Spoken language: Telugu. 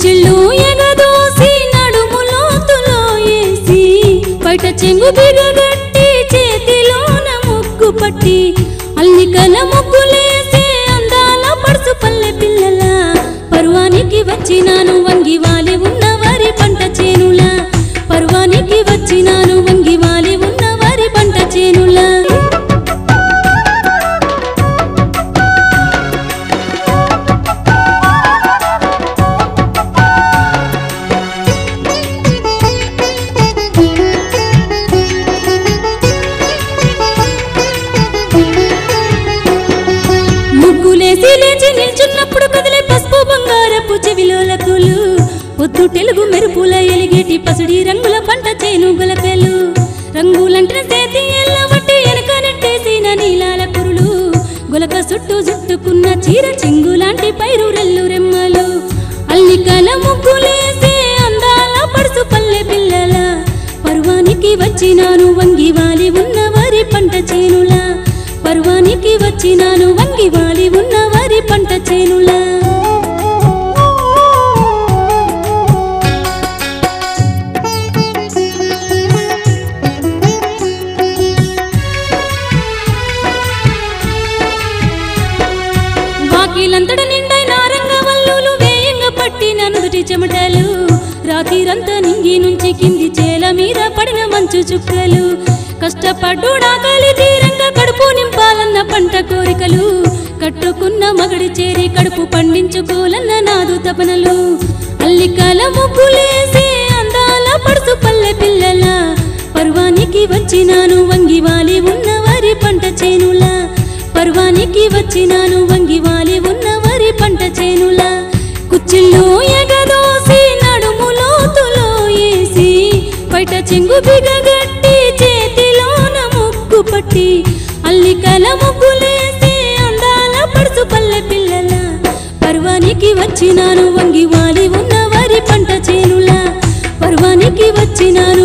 కుచ్చిళ్ళు ఎగదోసి నడుములోతులో ఏసి బయట చెంగు బిగగట్టి చేతిలోన ముగ్గు పట్టి అల్లికల ముగ్గులేసే అందాల పడుసు పల్లె పిల్లల పరువానికి వచ్చినాను వంగి వాలి ఉన్న వారి పంట చేనుల పరువానికి వచ్చినాను వంగి వాలి ఉన్న వారి పంట చేనుల ముగ్గులేసి లేచి నిల్చున్నప్పుడు కదిలే పసుపు బంగారపు చెవిలోలకులు పొద్దు తెలుగు మెరుపుల ఎలిగేటి పసుడి రంగుల పంట చేను గులకలు రంగులంటే సేతి ఎల్లవట్టి వెనక నెట్టేసిన నీలాల కురులు గులక చుట్టూ జుట్టుకున్న చీర చెంగులాంటి పైరు రెల్లు రెమ్మలు అల్లికల ముగ్గులేసే అందాల పడుసు పల్లె పిల్లల పర్వానికి వచ్చినాను వంగి వాలి ఉన్న వారి పంట చేనులా పర్వానికి వచ్చినాను వంగి వాలి ఉన్న వారి పంట చేనులా వాకిలంతట నిండైన రంగవల్లులు వేయంగా పట్టిన నుదుటి చెమటలు రాతిరంతా నింగి నుంచి కింది చేల మీద పడిన మంచు చుక్కలు కష్టపడ్డా కాలి తీరంగా కడుపు నింపాలన్న పంట కోరికలు కట్టుకున్న మగడి చేరి కడుపు పండించుకోలన్న నాదు తపనలు అల్లికల ముగ్గులేసే అందాల పడుసు పల్లె పిల్లల పర్వానికి వచ్చినాను వంగి వాలి ఉన్న వారి పంట చేనులా పర్వానికి వచ్చినాను వంగి వాలి ఉన్న వారి పంట చేనులా కుచ్చిళ్ళు ఎగదోసి నడుములోతులో ఏసి బయట చెంగు బిగగట్టి చేతిలోన ముగ్గు పట్టి అల్లికల ముగ్గులేసి అందాల పడుసు పల్లె పిల్లల పర్వానికి వచ్చినాను వంగి వాలి ఉన్న వారి పంట చేనులా పర్వానికి వచ్చినాను